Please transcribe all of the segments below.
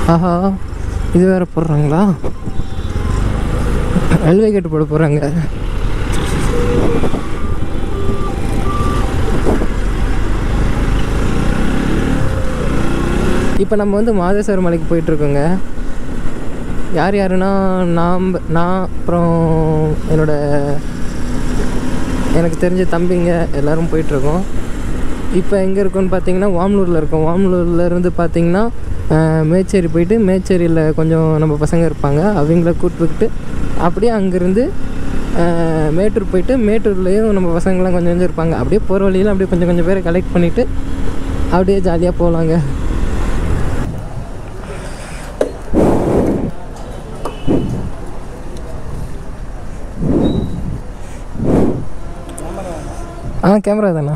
ஆஹா இது வேற போடுறாங்களா ரயில்வே கேட் போட போகிறாங்க இப்போ நம்ம வந்து மாதேஸ்வர மலைக்கு போயிட்டுருக்கோங்க யார் யாருன்னா நாம் நான் அப்புறம் என்னோட எனக்கு தெரிஞ்ச தம்பிங்க எல்லாரும் போயிட்டுருக்கோம் இப்போ எங்கே இருக்கோம்னு பார்த்தீங்கன்னா வாம்லூரில் இருக்கோம் வாம்லூரில் இருந்து பார்த்தீங்கன்னா அஹ், மேச்சேரி போயிட்டு மேச்சேரியில் கொஞ்சம் நம்ம பசங்க இருப்பாங்க அவங்கள கூப்பிட்டுக்கிட்டு அப்படியே அங்கேருந்து மேட்டூர் போயிட்டு மேட்டூர்லேயும் நம்ம பசங்களாம் கொஞ்சம் கொஞ்சம் இருப்பாங்க அப்படியே போகிற வழியில் அப்படியே கொஞ்சம் கொஞ்சம் பேரை கலெக்ட் பண்ணிவிட்டு அப்படியே ஜாலியாக போகலாங்க ஆ கேமரா தானே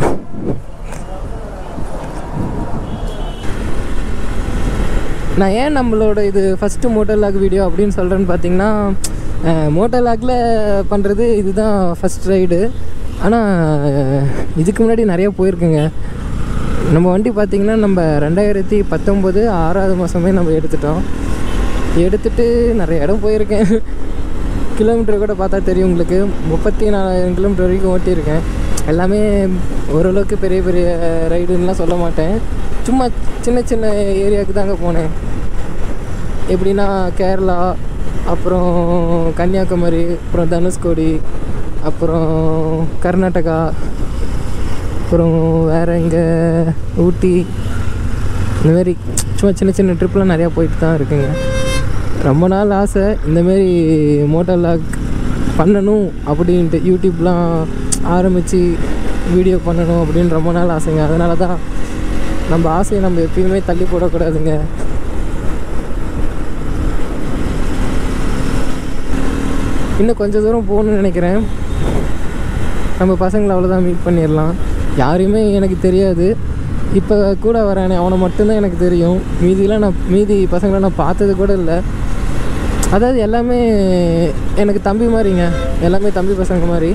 நான் ஏன் நம்மளோட இது ஃபஸ்ட்டு மோட்டர் லாக் வீடியோ அப்படின்னு சொல்கிறேன்னு பார்த்தீங்கன்னா மோட்டர் லாகில் பண்ணுறது இதுதான் ஃபஸ்ட் ரைடு ஆனால் இதுக்கு முன்னாடி நிறைய போயிருக்குங்க நம்ம வண்டி பார்த்திங்கன்னா நம்ம ரெண்டாயிரத்தி பத்தொம்போது ஆறாவது மாதமே நம்ம எடுத்துட்டோம் எடுத்துட்டு நிறைய இடம் போயிருக்கேன் கிலோமீட்டர் கூட பார்த்தா தெரியும் உங்களுக்கு முப்பத்தி நாலாயிரம் கிலோமீட்டர் வரைக்கும் ஓட்டியிருக்கேன் எல்லாமே ஓரளவுக்கு பெரிய பெரிய ரைடுன்னெலாம் சொல்ல மாட்டேன் சும்மா சின்ன சின்ன ஏரியாவுக்கு தாங்க போனேன் எப்படின்னா கேரளா அப்புறம் கன்னியாகுமரி அப்புறம் தனுஷ்கோடி அப்புறம் கர்நாடகா அப்புறம் வேறு எங்கே ஊட்டி இந்த மாதிரி சும்மா சின்ன சின்ன ட்ரிப்லாம் நிறையா போயிட்டு தான் இருக்குங்க ரொம்ப நாள் ஆசை இந்தமாரி மோட்டர் லாக் பண்ணணும் அப்படின்ட்டு யூடியூப்லாம் ஆரம்பித்து வீடியோ பண்ணணும் அப்படின்னு ரொம்ப நாள் ஆசைங்க அதனால தான் நம்ம ஆசையை நம்ம எப்பயுமே தள்ளி போடக்கூடாதுங்க இன்னும் கொஞ்சம் தூரம் போகணும்னு நினைக்கிறேன் நம்ம பசங்களை அவ்வளோதான் மீட் பண்ணிடலாம் யாரையுமே எனக்கு தெரியாது இப்போ கூட வரானே அவனை மட்டும்தான் எனக்கு தெரியும் மீதிலாம் நான் மீதி பசங்களை நான் பார்த்தது கூட இல்லை அதாவது எல்லாமே எனக்கு தம்பி மாதிரிங்க எல்லாமே தம்பி பசங்க மாதிரி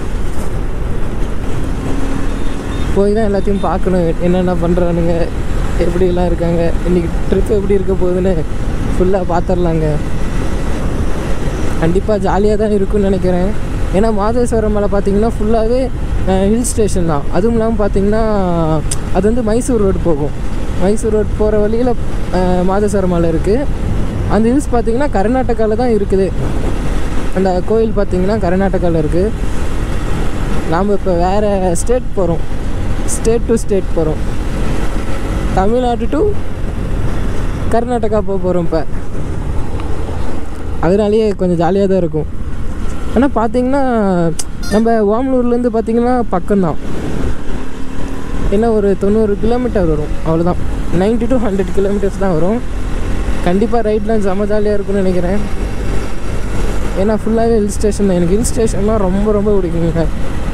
போய் தான் எல்லாத்தையும் பார்க்கணும் என்னென்ன பண்ணுறானுங்க எப்படிலாம் இருக்காங்க இன்றைக்கி ட்ரிப் எப்படி இருக்க போகுதுன்னு ஃபுல்லாக பார்த்துடலாங்க கண்டிப்பாக ஜாலியாக தான் இருக்கும்னு நினைக்கிறேன் ஏன்னா மாதேஸ்வரம் மலை பார்த்தீங்கன்னா ஃபுல்லாகவே ஹில் ஸ்டேஷன் தான் அதுவும் இல்லாமல் பார்த்தீங்கன்னா அது வந்து மைசூர் ரோடு போகும் மைசூர் ரோடு போகிற வழியில் மாதேஸ்வரம் மலை இருக்குது அந்த ஹில்ஸ் பார்த்தீங்கன்னா கர்நாடகாவில் தான் இருக்குது அந்த கோயில் பார்த்தீங்கன்னா கர்நாடகாவில் இருக்குது நாம் இப்போ வேறு ஸ்டேட் போகிறோம் ஸ்டேட் டு ஸ்டேட் போகிறோம் தமிழ்நாடு டு கர்நாடகா போக போகிறோம் இப்போ அதனாலேயே கொஞ்சம் ஜாலியாக தான் இருக்கும் ஆனால் பார்த்தீங்கன்னா நம்ம ஓமலூர்லேருந்து பார்த்தீங்கன்னா பக்கம்தான் என்ன ஒரு தொண்ணூறு கிலோமீட்டர் வரும் அவ்வளோதான் 90 டு ஹண்ட்ரட் கிலோமீட்டர்ஸ் தான் வரும் கண்டிப்பாக ரைட்லாம் செம்ம ஜாலியாக இருக்கும்னு நினைக்கிறேன் ஏன்னா ஃபுல்லாகவே ஹில் ஸ்டேஷன் தான் எனக்கு ஹில் ஸ்டேஷன்லாம் ரொம்ப ரொம்ப பிடிக்குங்க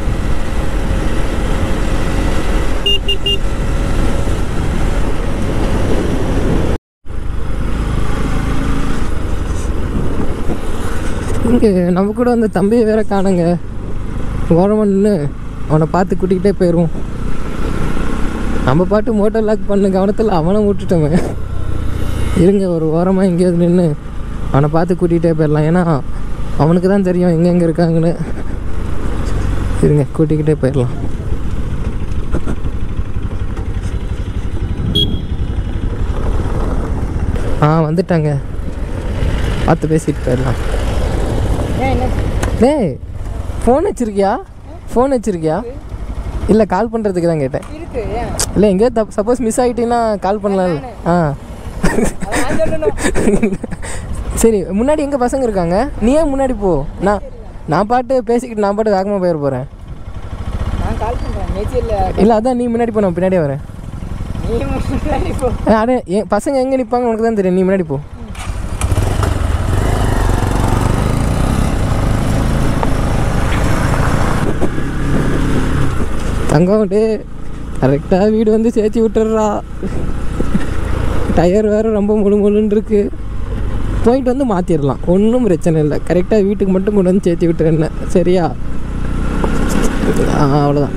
இங்கே நம்ம கூட அந்த தம்பியை வேற காணுங்க ஓரமாக நின்று அவனை பார்த்து கூட்டிக்கிட்டே போயிடுவோம் நம்ம பாட்டு மோட்டர் லாக் பண்ண கவனத்தில் அவனை விட்டுட்டோமே இருங்க ஒரு ஓரமாக எங்கேயாவது நின்று அவனை பார்த்து கூட்டிகிட்டே போயிடலாம் ஏன்னா அவனுக்கு தான் தெரியும் எங்கெங்கே இருக்காங்கன்னு இருங்க கூட்டிக்கிட்டே போயிடலாம் ஆ வந்துட்டாங்க பார்த்து பேசிட்டு போயிடலாம் டேய் ஃபோன் வச்சிருக்கியா ஃபோன் வச்சிருக்கியா இல்லை கால் பண்ணுறதுக்கு தான் கேட்டேன் இருக்கு ஏன் இல்லை எங்கேயோ தப் சப்போஸ் மிஸ் ஆகிட்டீங்கன்னா கால் பண்ணலாம்ல ஆ நான் சொல்லணும் சரி முன்னாடி எங்கே பசங்க இருக்காங்க நீ ஏன் முன்னாடி போ நான் நான் பாட்டு பேசிக்கிட்டு நான் பாட்டு வேகமாக போயிட போகிறேன் நான் கால் பண்ணுறேன் நேச்சரில் இல்லை அதான் நீ முன்னாடி போ நான் பின்னாடியே வரேன் நீ முன்னாடி போ ஆ, அடே என் பசங்க எங்கே நிற்பாங்க உனக்கு தான் தெரியும் நீ முன்னாடி போ தங்கம் டே கரெக்டாக வீடு வந்து சேர்த்து விட்டுறா டயர் வேறு ரொம்ப முழு முழுன்னு இருக்கு போயிட்டு வந்து மாற்றிடலாம் ஒன்றும் பிரச்சனை இல்லை கரெக்டாக வீட்டுக்கு மட்டும் கொண்டு வந்து சேர்த்து விட்டுறேன் சரியா ஆ அவ்வளோதான்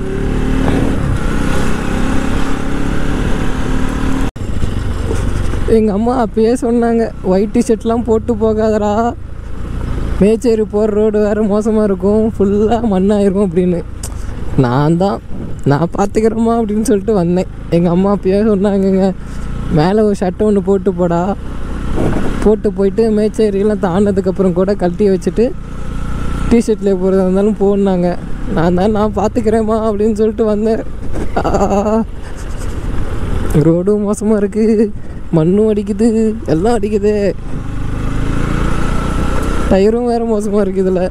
எங்கள் அம்மா அப்பயே சொன்னாங்க ஒயிட் டிஷர்ட்லாம் போட்டு போகாதடா மேச்சேரி போகிற ரோடு வேறு மோசமாக இருக்கும் ஃபுல்லாக மண்ணாயிருக்கும் அப்படின்னு நான் தான் நான் பார்த்துக்கிறேம்மா அப்படின்னு சொல்லிட்டு வந்தேன் எங்கள் அம்மா அப்பயே சொன்னாங்கங்க மேலே ஒரு ஷர்ட் ஒன்று போட்டு போடா போட்டு போயிட்டு மேச்சேரியெல்லாம் தாண்டினதுக்கப்புறம் கூட கழட்டி வச்சுட்டு டிஷர்ட்டில் போகிறதா இருந்தாலும் போனாங்க நான் தான் நான் பார்த்துக்கிறேம்மா அப்படின்னு சொல்லிட்டு வந்தேன் ரோடும் மோசமாக இருக்குது மண்ணும் அடிக்குது எல்லாம் அடிக்குது டயரும் வேறு மோசமாக இருக்குது இதில்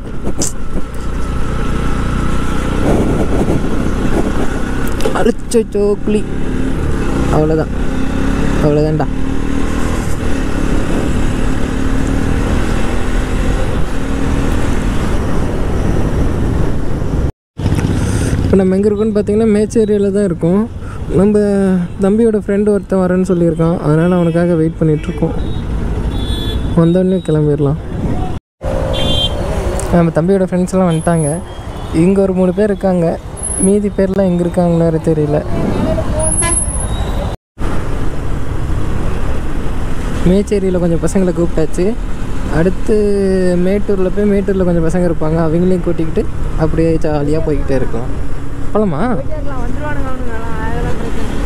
அழிச்சோ குழி அவ்வளோதான் அவ்வளோதான்டா இப்போ நம்ம எங்கே இருக்கோம்னு பார்த்தீங்கன்னா மேச்சேரியில் தான் இருக்கோம் நம்ம தம்பியோட ஃப்ரெண்டு ஒருத்தன் வரேன்னு சொல்லியிருக்கான் அதனால் அவனுக்காக வெயிட் பண்ணிகிட்ருக்கோம் வந்தோடனே கிளம்பிடலாம் நம்ம தம்பியோட ஃப்ரெண்ட்ஸ்லாம் வந்துட்டாங்க இங்கே ஒரு மூணு பேர் இருக்காங்க மீதி பேர்லாம் எங்கே இருக்காங்கன்னு வேறு தெரியல மேச்சேரியில் கொஞ்சம் பசங்களை கூப்பிட்டாச்சு அடுத்து மேட்டூரில் போய் மேட்டூரில் கொஞ்சம் பசங்க இருப்பாங்க அவங்களையும் கூட்டிக்கிட்டு அப்படியே ஜாலியாக போய்கிட்டே இருக்கலாம் போகலாமா கேட்கலாம் வந்துருவானுங்க அவனுங்க அதெல்லாம் பிரச்சனை இல்லை.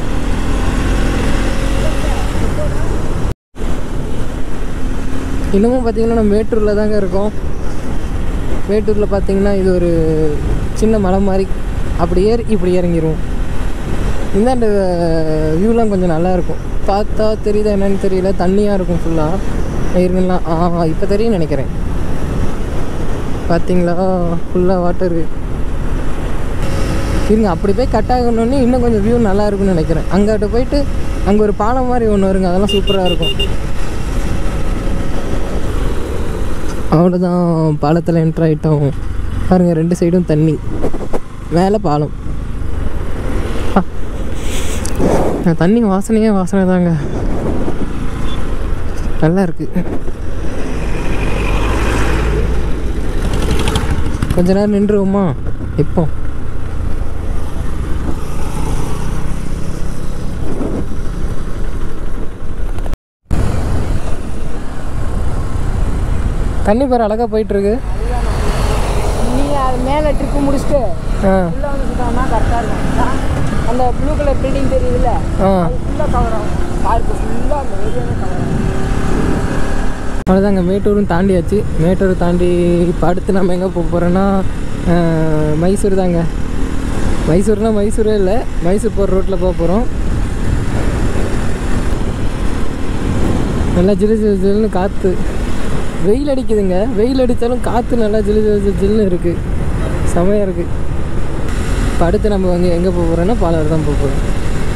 இன்னமும் பார்த்தீங்கன்னா நம்ம மேட்டூரில் தாங்க இருக்கோம் மேட்டூரில் பார்த்தீங்கன்னா இது ஒரு சின்ன மலை மாதிரி அப்படி ஏறி இப்படி இறங்கிரும் இந்தாண்ட வியூலாம் கொஞ்சம் நல்லா இருக்கும் பார்த்தா தெரியுதா என்னன்னு தெரியல தண்ணியாக இருக்கும் ஃபுல்லாக இருங்களா ஆ இப்போ தெரியும் நினைக்கிறேன் பார்த்தீங்களா ஃபுல்லாக வாட்டரு இருங்க அப்படி போய் கட் ஆகணுன்னே இன்னும் கொஞ்சம் வியூ நல்லா இருக்கும்னு நினைக்கிறேன் அங்கிட்ட போயிட்டு அங்கே ஒரு பாலம் மாதிரி ஒன்று வருங்க அதெல்லாம் சூப்பராக இருக்கும் அவ்வளோதான் பாலத்தில் என்ட்ரு ஆகிட்டோம் பாருங்கள் ரெண்டு சைடும் தண்ணி மேலே பாலம் ஆ. நான் தண்ணி வாசனையே வாசனை தாங்க நல்லா இருக்கு கொஞ்ச நேரம் நின்றுவோமா இப்போ தண்ணி பேர் அழகாக போயிட்டுருக்கு நீ அது மேலே ட்ரிப்பு முடிச்சுட்டு ஆ உள்ளே வந்து சுத்தம்னா கரெக்டாக இருக்கும் ஆ, அந்த ப்ளூ கலர் பில்டிங் தெரியுதுல்ல ஆ அது ஃபுல்லாக கவர் ஆகும் பார்க்கு ஃபுல்லாக அந்த ஏரியாவே கவர் ஆகும் அவ்வளோதாங்க மேட்டூரும் தாண்டியாச்சு மேட்டூர் தாண்டி இப்போ அடுத்து நம்ம எங்கே போக போகிறோன்னா மைசூர் தாங்க மைசூர்னா மைசூரே இல்லை மைசூர் போகிற ரோட்டில் போக போகிறோம் நல்லா ஜிலு ஜிலு ஜில்னு காற்று வெயில் அடிக்குதுங்க வெயில் அடித்தாலும் காற்று நல்லா ஜிலு ஜிலு ஜிலு ஜில்னு இருக்குது செமையாக இருக்குது இப்போ அடுத்து நம்ம வந்து எங்கே போக போகிறோன்னா பாலாறு தான் போக போகிறோம்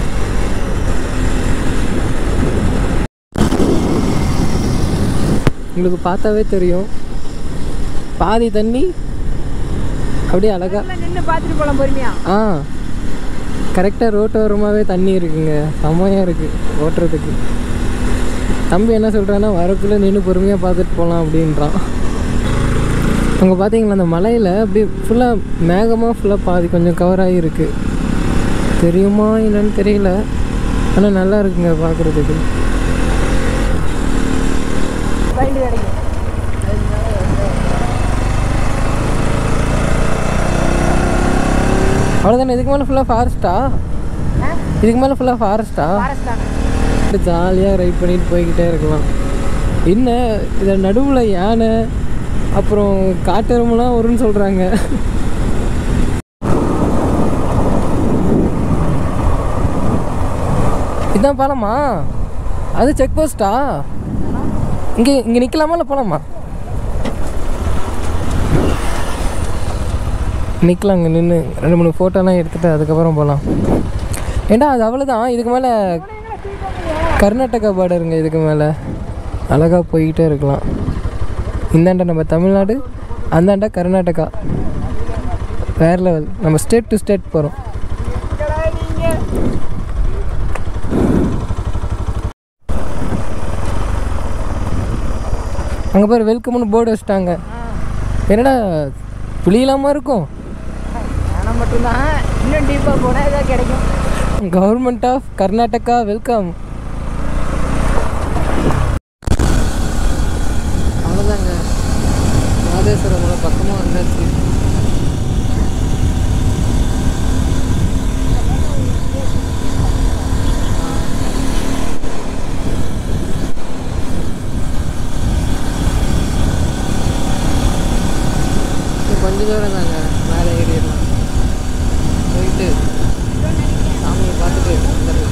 உங்களுக்கு பார்த்தாவே தெரியும் பாதி தண்ணி அப்படியே அழகா நின்று பார்த்துட்டு போகலாம் பொறுமையா ஆ கரெக்டாக ரோட்டோரமாகவே தண்ணி இருக்குங்க செம்மையாக இருக்குது ஓட்டுறதுக்கு தம்பி என்ன சொல்கிறான்னா வரக்குள்ளே நின்று பொறுமையாக பார்த்துட்டு போகலாம் அப்படின்றான் அங்கே பார்த்தீங்களா அந்த மலையில் அப்படியே ஃபுல்லாக மேகமாக ஃபுல்லாக பாதி கொஞ்சம் கவர் ஆகிருக்கு தெரியுமா என்னன்னு தெரியல ஆனால் நல்லா இருக்குங்க பார்க்குறதுக்கு ரைடு கிடைக்கும் அவ்வளோதானே இதுக்கு மேலே ஃபுல்லாக ஃபாரஸ்ட்டா இதுக்கு மேலே ஃபுல்லாக ஃபாரஸ்ட்டா ஃபாரஸ்ட் தானே ஜாலியாக ரைட் பண்ணிட்டு போய்கிட்டே இருக்கலாம் என்ன இதில் நடுவில் யானை அப்புறம் காட்டெருமெல்லாம் வரும்னு சொல்கிறாங்க இதான் பாலமா அது செக் போஸ்ட்டா இங்கே இங்கே நிற்கலாமா இல்லை போகலாமா நிற்கலாம் இங்கே நின்று ரெண்டு மூணு ஃபோட்டோலாம் எடுத்துகிட்டு அதுக்கப்புறம் போகலாம் ஏண்டா அது அவ்வளோதான் இதுக்கு மேலே கர்நாடகா பார்டருங்க இதுக்கு மேலே அழகாக போய்கிட்டே இருக்கலாம் இந்தாண்ட நம்ம தமிழ்நாடு அந்தாண்ட கர்நாடகா வேறு லெவல் நம்ம ஸ்டேட் டு ஸ்டேட் போகிறோம் அங்கே பாரு வெல்கம்னு போர்டு வச்சுட்டாங்க என்னடா புளியலாமா இருக்கும் ஆனால் மட்டும்தான் இன்னும் டீப்பாக போனால் ஏதாவது கிடைக்கும் கவர்மெண்ட் ஆஃப் கர்நாடகா வெல்கம் தூரம் தாங்க மேலே ஏறிடலாம் போயிட்டு சாமியை பார்த்துட்டு வந்துடலாம்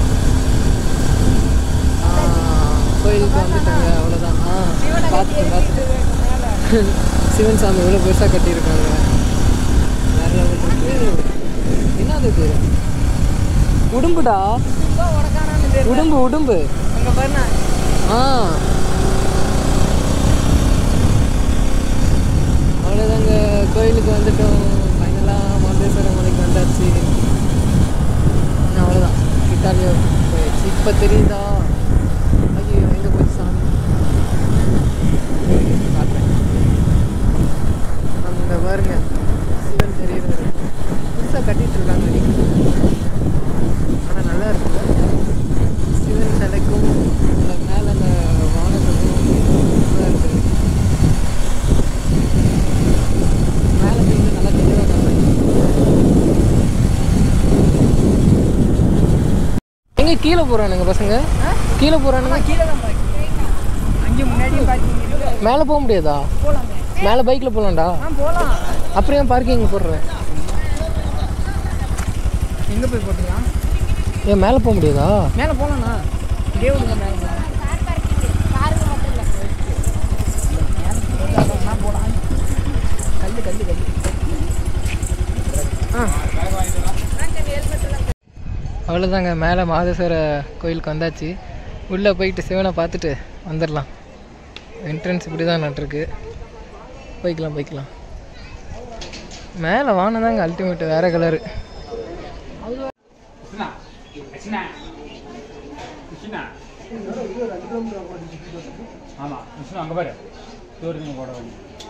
ஆ, கோயிலுக்கு வந்துட்டேங்க அவ்வளோதான் ஆ பார்த்துட்டேன் பார்த்துட்டேன் சிவன் சாமி இவ்வளோ பெருசாக கட்டியிருக்காங்க வேற லெவல் இருக்கு என்னது இது உடும்புடா உடும்பு உடும்பு அங்கே பாருண்ணா ஆ அவ்வளோதாங்க கோயிலுக்கு வந்துட்டோம் ஃபைனலாக மாந்தேஸ்வரம் மலைக்கு வந்தாச்சு அவ்வளோதான் கிட்டாலியோ போயிடுச்சு இப்போ தெரியுதா ஐயோ எங்கே போச்சு சாமி காட்டுறேன் அந்த பாருங்க சிவன் தெரியுறாரு புதுசாக கட்டிட்டு இருக்காங்க ஆனால் நல்லா இருக்குல்ல சிவன் சிலைக்கும் அந்த மேலே அந்த வானத்துக்கும் நல்லா இருக்குது மேலே போய் நல்லா தெளிவாக காட்டுறேன் எங்க கீழே போறானுங்க பசங்க கீழே போறானுங்க கீழே தான் பார்க்கிங் அங்கே முன்னாடியும் பார்க்கிங் இருக்கு மேலே போக முடியாதா போகலாமே மேலே பைக்கில் போகலாம்டா ஆ போகலாம் அப்புறம் ஏன் பார்க்கிங் போடுறேன் எங்கே போய் போட்டுக்கலாம் ஏன் மேலே போக முடியாதா மேலே போகலாண்ணா இதே விடுங்க மேலே போகலாம் மேலே போகலாம் கல் கல் கல் ஆ அவ்வளோதாங்க மேலே மாதேஸ்வர கோயிலுக்கு வந்தாச்சு உள்ளே போயிட்டு சிவனை பார்த்துட்டு வந்துடலாம் என்ட்ரன்ஸ் இப்படி தான் நட்டுருக்கு போய்க்கலாம் போய்க்கலாம் மேலே வானம் தாங்க அல்டிமேட் வேறு கலரு கிருஷ்ணா கிருஷ்ணா கிருஷ்ணா ஆமாம் கிருஷ்ணா அங்கே பாரு தூரத்துக்கு போட வேண்டிய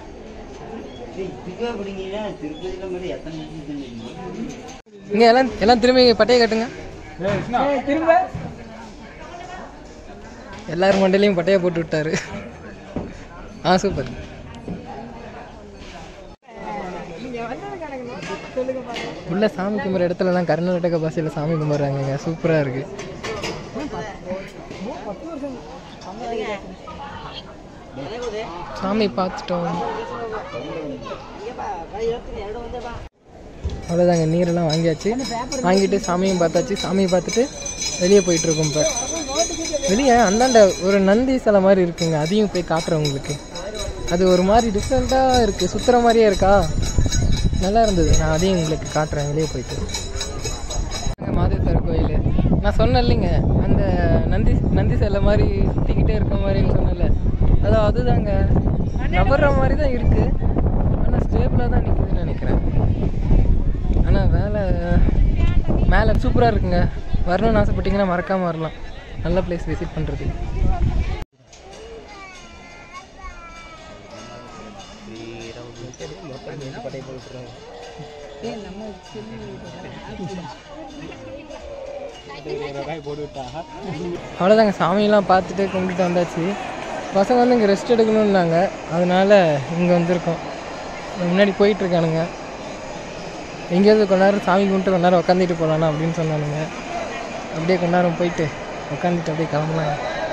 திருப்பதியில மாதிரி எத்தனை நிமிஷம் தெரியுமா? இங்கே எல்லாம் எல்லாம் திரும்பி பட்டையை கட்டுங்க ஏய் கிருஷ்ணா திரும்ப எல்லாரும் மண்டையிலையும் பட்டையை போட்டு விட்டாரு ஆ சூப்பர் உள்ள சாமி கும்பிட்ற இடத்துலலாம் கர்நாடக பாஷையில் சாமி கும்பிட்றாங்கங்க சூப்பராக இருக்கு சாமி பார்த்துட்டோம் அவ்வளோதாங்க நீரெல்லாம் வாங்கியாச்சு வாங்கிட்டு சாமியும் பார்த்தாச்சு சாமியை பார்த்துட்டு வெளியே போயிட்டு இருக்கோம் இப்போ வெளியே அந்தாண்ட ஒரு நந்தி சிலை மாதிரி இருக்குங்க அதையும் போய் காட்டுறேன் உங்களுக்கு அது ஒரு மாதிரி டிஃப்ரெண்ட்டாக இருக்குது சுற்றுற மாதிரியே இருக்கா நல்லா இருந்தது நான் அதையும் உங்களுக்கு காட்டுறேன் வெளியே போயிட்டு அங்க மாதேஸ்வரர் கோயில் நான் சொன்னேன் இல்லைங்க அந்த நந்தி நந்தி சிலை மாதிரி சுற்றிக்கிட்டே இருக்க மாதிரின்னு சொன்னேன்ல அதோ அதுதாங்க நபர்ற மாதிரி தான் இருக்குது ஆனால் ஸ்டேபிளாக தான் நிற்குதுன்னு நினைக்கிறேன் ஆனால் வேலை மேலே சூப்பராக இருக்குங்க வரணும்னு ஆசைப்பட்டீங்கன்னா மறக்காமல் வரலாம் நல்ல பிளேஸ் விசிட் பண்ணுறது அவ்வளோதாங்க சாமியெல்லாம் பார்த்துட்டு கும்பிட்டுட்டு வந்தாச்சு பசங்க வந்து இங்கே ரெஸ்ட் எடுக்கணும்னாங்க அதனால இங்கே வந்திருக்கோம் முன்னாடி போயிட்டுருக்கானுங்க எங்கேயாவது கொஞ்ச நேரம் சாமி கும்பிட்டு கொஞ்ச நேரம் உட்காந்துட்டு போகலாண்ணா அப்படின்னு சொன்னானுங்க அப்படியே கொஞ்ச நேரம் போயிட்டு உட்காந்துட்டு அப்படியே கிளம்பலாம்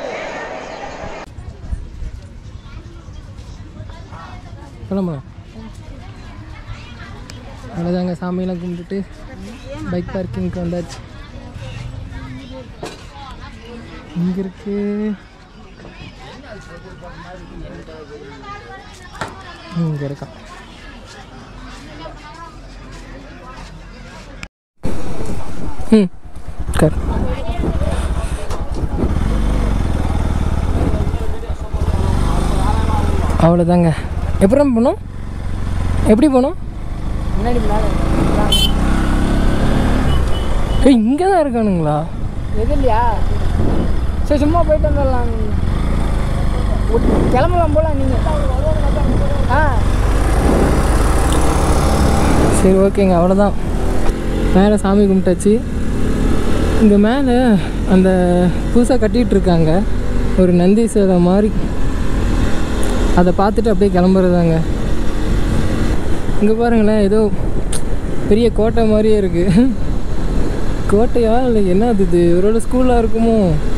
கிளம்பலாம் அவ்வளோதாங்க சாமியெல்லாம் கும்பிட்டுட்டு பைக் பார்க்கிங்க்கு வந்தாச்சு இங்கே இருக்கு இங்கே இருக்கான் ம் கர் அவ்வளோதாங்க எப்படி போகணும் எப்படி போகணும் முன்னாடி மேலே ஏய் இங்கே தான் இருக்கானுங்களா எது இல்லையா சரி சும்மா போயிட்டு வந்துடலாம் உட்- கிளம்பலாம் போலாம் நீங்கள் ஆ சரி ஓகேங்க அவ்வளோதான் மேலே சாமி கும்பிட்டாச்சு இங்கே மேலே அந்த புதுசாக கட்டிகிட்டு இருக்காங்க ஒரு நந்தி சிலை மாதிரி அதை பார்த்துட்டு அப்படியே கிளம்புறதாங்க இங்கே பாருங்களேன் ஏதோ பெரிய கோட்டை மாதிரியே இருக்குது கோட்டையா இல்லை என்ன அது இது ஒருவேளை ஸ்கூலாக இருக்குமோ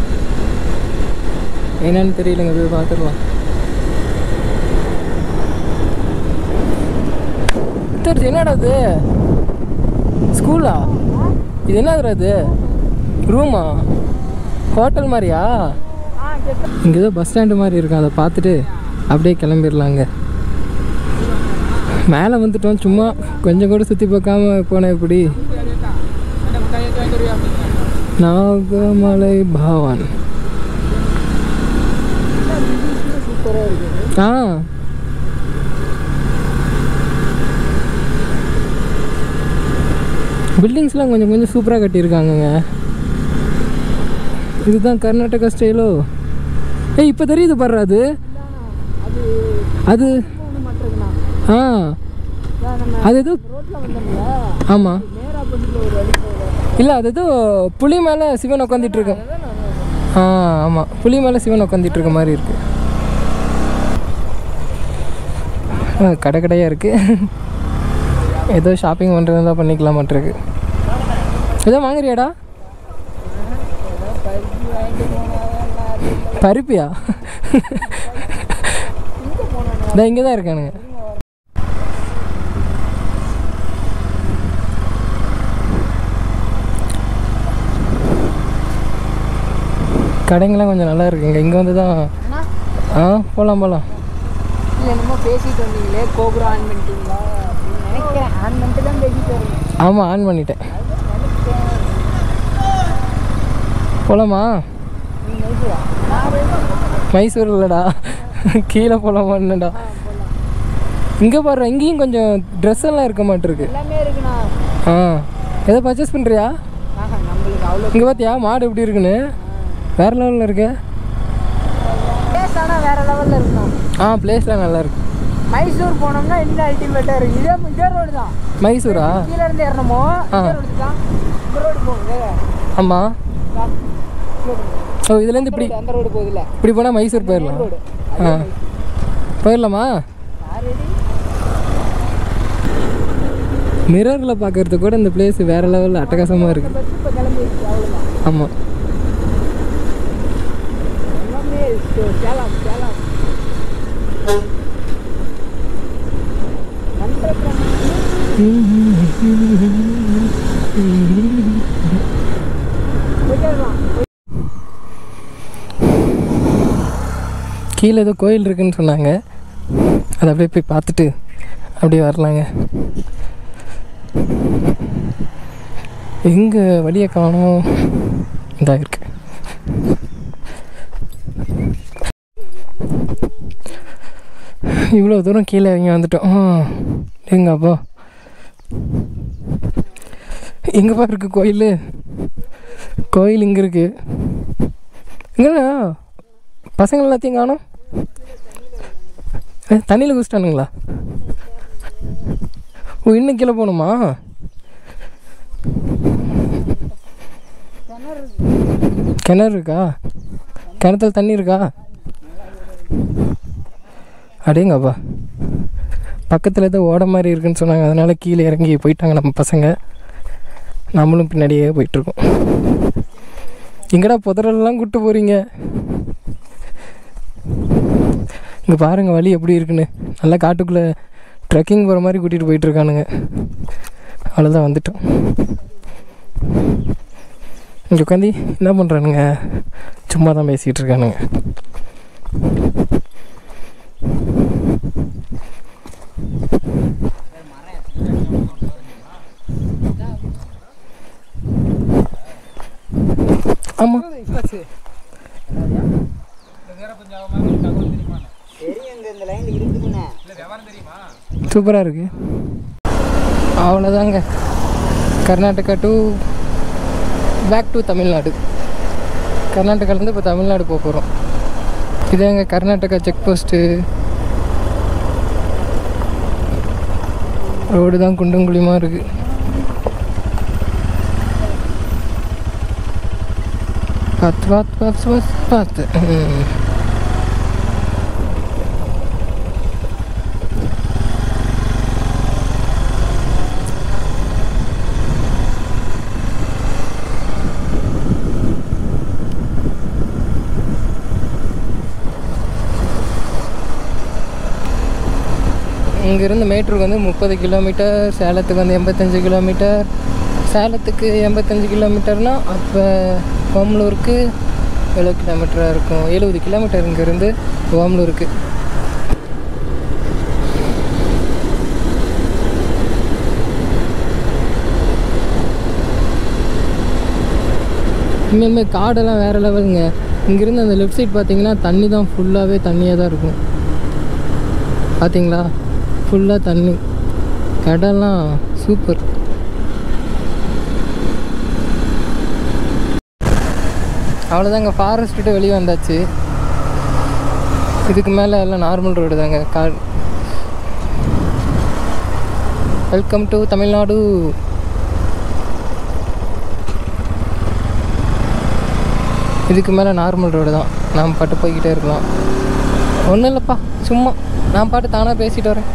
என்னன்னு தெரியலங்க போய் பார்த்துடலாம் சிஸ்டர்ஸ் என்னடா இது ஸ்கூலா இது என்னதுடா இது ரூமா ஹோட்டல் மாதிரியா இங்கே ஏதோ பஸ் ஸ்டாண்டு மாதிரி இருக்கும் அதை பார்த்துட்டு அப்படியே கிளம்பிடலாங்க மேலே வந்துட்டோம் சும்மா கொஞ்சம் கூட சுற்றி பார்க்காம போனேன் எப்படி நாகமலை பவான் ஆ பில்டிங்ஸ்லாம் கொஞ்சம் கொஞ்சம் சூப்பராக கட்டியிருக்காங்கங்க இதுதான் கர்நாடகா ஸ்டைலோ ஏய் இப்போ தெரியுது பாரு அது அது ஆ அது ஏதோ ஆமாம் இல்லை அது ஏதோ புலி மேலே சிவன் உட்காந்துட்டு இருக்கு ஆ ஆமாம் புலி மேலே சிவன் உட்காந்துட்டு இருக்க மாதிரி இருக்கு ஆ, கடை கடையாக இருக்கு ஏதோ ஷாப்பிங் பண்ணுறது தான் பண்ணிக்கலாம் மாட்டிருக்கு ஏதோ வாங்குறியாடா பருப்பியா இதான் இங்கே தான் இருக்கானுங்க கடைங்கெல்லாம் கொஞ்சம் நல்லா இருக்குங்க இங்கே வந்து தான் ஆ போகலாம் போகலாம் இல்லை என்னமோ பேசிட்டு வந்தீங்களே கோபுரம் ஆன் பண்ணிட்டீங்களா அப்படின்னு நினைக்கிறேன் ஆன் பண்ணிட்டு தான் பேசிட்டு வரீங்க ஆமாம் ஆன் பண்ணிட்டேன் போகலாமா நீங்கள் மைசூரா மைசூர் இல்லைடா கீழே போகலாமான்னுடா இங்கே பாரு இங்கேயும் கொஞ்சம் ட்ரெஸ் எல்லாம் இருக்க மாட்டிருக்கு எல்லாமே இருக்குண்ணா ஆ எதை பர்ச்சேஸ் பண்ணுறியா ஆஹா நம்மளுக்கு அவ்வளோ இங்கே பார்த்தியா மாடு எப்படி இருக்குன்னு வேறு லெவலில் இருக்கு பேஸ் ஆனால் வேறு லெவலில் இருக்கணும் ஆ பிளேஸ்லாம் நல்லா இருக்கு மைசூர் போனோம்னா இன்னும் அல்டிமேட்டாக இருக்குது இதே இதே ரோடு தான் மைசூரா கீழே இருந்து ஏறணுமோ ஆ. இதே ரோடு தான் இந்த ரோடு போகுது ஆமாம் ஓ இதுலேருந்து இப்படி அந்த ரோடு போகுதுல்ல இப்படி போனால் மைசூர் போயிடலாம் ரோடு ஆ போயிடலாமா மிரரில் பார்க்கறது கூட இந்த பிளேஸ் வேறு லெவலில் அட்டகாசமாக இருக்குது பஸ் இப்போ கிளம்பிடுச்சு அவ்வளோதான் ஆமாம் எல்லாமே இருக்கு. சேலம் சேலம் போயிடலாம் கீழே ஏதோ கோயில் இருக்குன்னு சொன்னாங்க அதை அப்படியே போய் பார்த்துட்டு அப்படியே வரலாங்க எங்கே வழியை காணோம் இதாக இருக்கு இவ்வளோ தூரம் கீழே இறங்கி வந்துட்டோம் எங்க அப்பா எங்கப்பா இருக்கு கோயில் கோயில் இங்கே இருக்கு எங்கண்ணா பசங்க எல்லாத்தையும் காணும் தண்ணியில் குடிச்சிட்டானுங்களா ஓ இன்னும் கீழே போகணுமா கிணறு இருக்கா கிணத்துல தண்ணி இருக்கா அடேங்கப்பா பக்கத்தில் ஏதோ ஓட மாதிரி இருக்குன்னு சொன்னாங்க அதனால கீழே இறங்கி போயிட்டாங்க நம்ம பசங்க நம்மளும் பின்னாடியே போயிட்டுருக்கோம் எங்கடா புதரெல்லாம் கூட்டு போகிறீங்க இங்கே பாருங்க வழி எப்படி இருக்குன்னு நல்லா காட்டுக்குள்ளே ட்ரெக்கிங் போகிற மாதிரி கூட்டிகிட்டு போயிட்டுருக்கானுங்க அவ்வளோதான் வந்துட்டோம் இங்கே உட்காந்து என்ன பண்ணுறானுங்க சும்மா தான் பேசிகிட்டு இருக்கானுங்க ஆமாம் தெரியும் இந்த லைன் இருக்குதுண்ணே சூப்பராக இருக்கு அவ்வளோதாங்க Karnataka to back to Tamil Nadu கர்நாடகாலேருந்து இப்போ தமிழ்நாடு போக போகிறோம் இதாங்க கர்நாடகா செக் போஸ்ட்டு ரோடு தான் குண்டும் குழியுமா இருக்குது பார்த்து பார்த்து பார்த்து பார்த்து பார்த்து ம். இங்கேருந்து மேட்டூருக்கு வந்து முப்பது கிலோமீட்டர் சேலத்துக்கு வந்து எண்பத்தஞ்சு கிலோமீட்டர் சேலத்துக்கு எண்பத்தஞ்சு கிலோமீட்டர்னால் அப்போ ஓமலூருக்கு எவ்வளோ கிலோமீட்டராக இருக்கும் எழுபது கிலோமீட்டர் இங்கேருந்து ஓமலூருக்கு உண்மையுமே காடெல்லாம் வேறு லெவலுங்க இங்கேருந்து அந்த லெஃப்ட் சைட் பார்த்தீங்கன்னா தண்ணி தான் ஃபுல்லாகவே தண்ணியாக தான் இருக்கும் பார்த்தீங்களா ஃபுல்லாக தண்ணி கடல்லாம் சூப்பர் அவ்வளோதாங்க ஃபாரஸ்ட் விட்டு வெளியே வந்தாச்சு இதுக்கு மேலே எல்லாம் நார்மல் ரோடு தாங்க கா வெல்கம் டு தமிழ்நாடு இதுக்கு மேலே நார்மல் ரோடு தான் நாம் பாட்டு போய்கிட்டே இருக்கலாம் ஒன்றும் இல்லைப்பா சும்மா நான் பாட்டு தானாக பேசிட்டு வரேன்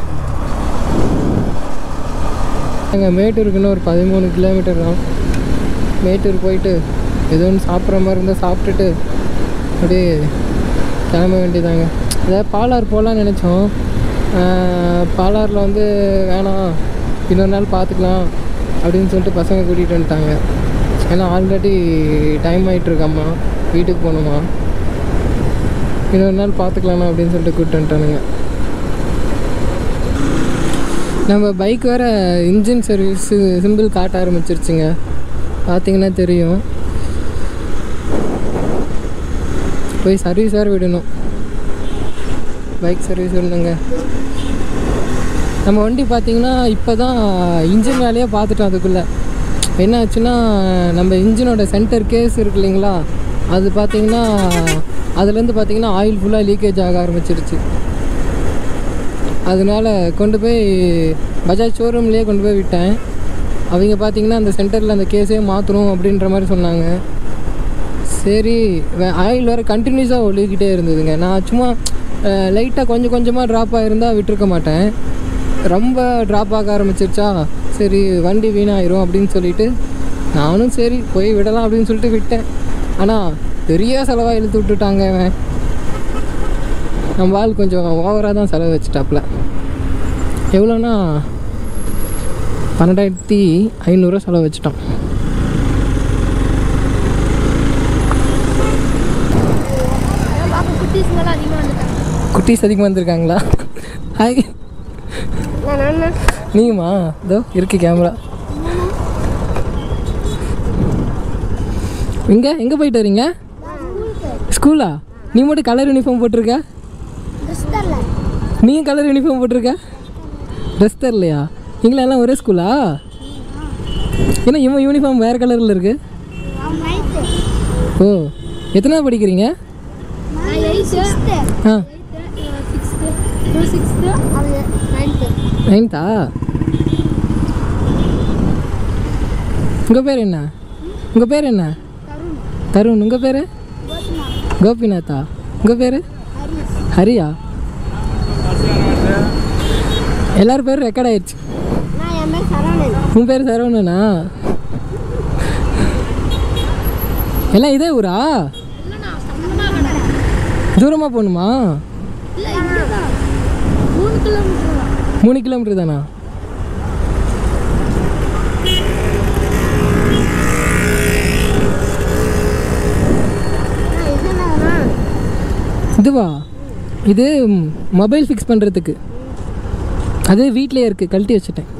எங்கள் மேட்டூருக்கு இன்னும் ஒரு பதிமூணு கிலோமீட்டர் தான் மேட்டூர் போயிட்டு ஏதோ ஒன்று சாப்பிட்ற மாதிரி இருந்தால் சாப்பிட்டுட்டு அப்படியே கிளம்ப வேண்டியதாங்க அதாவது பாலார் போகலான்னு நினச்சோம் பாலாரில் வந்து வேணாம் இன்னொரு நாள் பார்த்துக்கலாம் அப்படின்னு சொல்லிட்டு பசங்க கூட்டிகிட்டு வந்துட்டாங்க ஏன்னா ஆல்ரெடி டைம் ஆகிட்டுருக்காம்மா வீட்டுக்கு போகணுமா இன்னொரு நாள் பார்த்துக்கலாமா அப்படின்னு சொல்லிட்டு கூப்பிட்டு வந்துட்டானுங்க நம்ம பைக் வேறு இன்ஜின் சர்வீஸ் சிம்பிள் காட்ட ஆரம்பிச்சிருச்சுங்க பார்த்தீங்கன்னா தெரியும் போய் சர்வீஸ் வேறு விடணும் பைக் சர்வீஸ் விடணுங்க நம்ம வண்டி பார்த்தீங்கன்னா இப்போ தான் இன்ஜின் வேலையே பார்த்துட்டோம் அதுக்குள்ளே என்ன ஆச்சுன்னா நம்ம இன்ஜினோட சென்டர் கேஸ் இருக்கு இல்லைங்களா அது பார்த்தீங்கன்னா அதுலேருந்து பார்த்தீங்கன்னா ஆயில் ஃபுல்லாக லீக்கேஜ் ஆக ஆரம்பிச்சிருச்சு அதனால கொண்டு போய் பஜாஜ் ஷோரூம்லேயே கொண்டு போய் விட்டேன் அவங்க பார்த்தீங்கன்னா அந்த சென்டரில் அந்த கேஸே மாற்றணும் அப்படின்ற மாதிரி சொன்னாங்க சரி ஆயில் வேறு கண்டினியூஸாக ஒழுகிட்டே இருந்ததுங்க நான் சும்மா லைட்டாக கொஞ்சம் கொஞ்சமாக ட்ராப் ஆகிருந்தால் விட்டுருக்க மாட்டேன் ரொம்ப ட்ராப் ஆக ஆரம்பிச்சிருச்சா சரி வண்டி வீணாயிரும் அப்படின்னு சொல்லிட்டு நானும் சரி போய் விடலாம் அப்படின்னு சொல்லிட்டு விட்டேன் ஆனால் பெரிய செலவாக இழுத்து விட்டுட்டாங்க அவன் நம்ம ஆள் கொஞ்சம் ஓவராக தான் செலவு வச்சுட்டாப்புல எவ்வளோன்னா பன்னெண்டாயிரத்தி ஐநூறுரூவா செலவு வச்சுட்டான் பார்க்க குட்டீஸ்ங்கெல்லாம் அதிகமாக வந்துட்டாங்க குட்டீஸ் அதிகமாக வந்திருக்காங்களா ஹாய் நீங்கம்மா இதோ இருக்கு கேமரா எங்கே எங்கே போயிட்டு வரீங்க ஸ்கூலா நீ மட்டும் கலர் யூனிஃபார்ம் போட்டிருக்க நீயும் கலர் யூனிஃபார்ம் போட்டிருக்க ட்ரெஸ் தரலையா நீங்களா எல்லாம் ஒரே ஸ்கூலா ஏன்னா இவன் யூனிஃபார்ம் வேறு கலரில் இருக்கு ஓ எத்தனாவது படிக்கிறீங்க நான் எயித்து ஆ சிக்ஸ்த்து டூ சிக்ஸ்த்து அது நைன்த்து நைன்த்தா உங்கள் பேர் என்ன உங்கள் பேர் என்ன தருண் உங்கள் பேர் கோபிநாத்தா உங்கள் பேர் ஹரியா எல்லார் பேரும் ரெக்கார்ட் ஆயிடுச்சு நான் என் பேர் சரவணன் உன் பேர் சரவணனா எல்லாம் இதே ஊரா இல்லைண்ணா சம்மந்தமாக தூரமாக போகணுமா இல்லை இங்கே தான் மூணு கிலோமீட்டர் தான் மூணு கிலோமீட்டர் தானா இதுனா இதுவா இது மொபைல் ஃபிக்ஸ் பண்ணுறதுக்கு அது வீட்டிலே இருக்குது கழட்டி வச்சுட்டேன்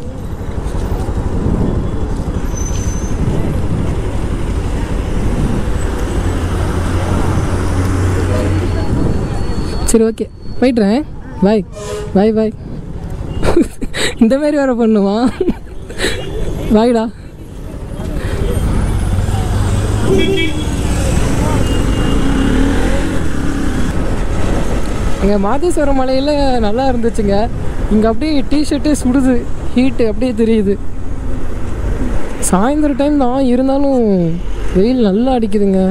சரி ஓகே போயிட்டுறேன் பாய் பாய் பாய் இந்த மாதிரி வேறு பண்ணுமா பாய்டா இங்கே மாதேஸ்வரம் மலையில் நல்லா இருந்துச்சுங்க இங்கே அப்படியே டிஷர்ட்டே சுடுது ஹீட்டு அப்படியே தெரியுது சாயந்தரம் டைம் தான் இருந்தாலும் வெயில் நல்லா அடிக்குதுங்க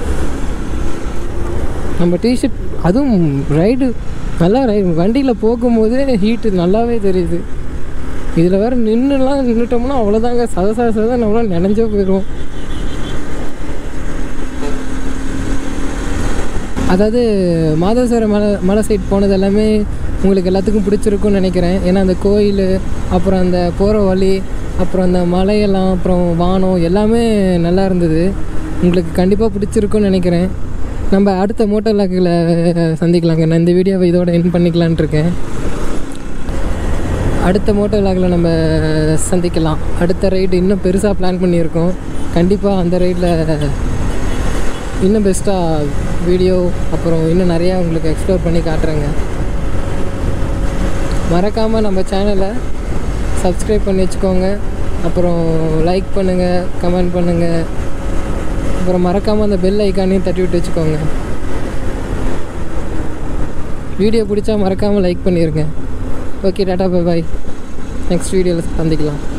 நம்ம டிஷர்ட் அதுவும் ரைடு நல்லா ரை வண்டியில் போகும்போதே ஹீட்டு நல்லாவே தெரியுது இதில் வேறு நின்றுலாம் நின்றுட்டோம்னா அவ்வளோதாங்க சத சத சத நம்மள நினைஞ்சே போயிடுவோம் அதாவது மாதேஸ்வர மலை மலை சைட் போனது எல்லாமே உங்களுக்கு எல்லாத்துக்கும் பிடிச்சிருக்கும்னு நினைக்கிறேன் ஏன்னா அந்த கோயில் அப்புறம் அந்த போகிற வழி அப்புறம் அந்த மலையெல்லாம் அப்புறம் வானம் எல்லாமே நல்லா இருந்தது உங்களுக்கு கண்டிப்பாக பிடிச்சிருக்கும்னு நினைக்கிறேன் நம்ம அடுத்த மோட்டோ லாக்கில் சந்திக்கலாங்க நான் இந்த வீடியோவை இதோட என் பண்ணிக்கலான்ட்டு இருக்கேன் அடுத்த மோட்டோ லாகில் நம்ம சந்திக்கலாம் அடுத்த ரைடு இன்னும் பெருசாக பிளான் பண்ணியிருக்கோம் கண்டிப்பாக அந்த ரைடில் இன்னும் பெஸ்ட்டாக வீடியோ அப்புறம் இன்னும் நிறையா உங்களுக்கு எக்ஸ்ப்ளோர் பண்ணி காட்டுறேங்க மறக்காமல் நம்ம சேனலை சப்ஸ்கிரைப் பண்ணி வச்சுக்கோங்க அப்புறம் லைக் பண்ணுங்கள் கமெண்ட் பண்ணுங்கள் அப்புறம் மறக்காமல் அந்த பெல் ஐக்கானையும் தட்டி விட்டு வச்சுக்கோங்க வீடியோ பிடிச்சா மறக்காமல் லைக் பண்ணிடுங்க okay tata bye bye next வீடியோவில் சந்திக்கலாம்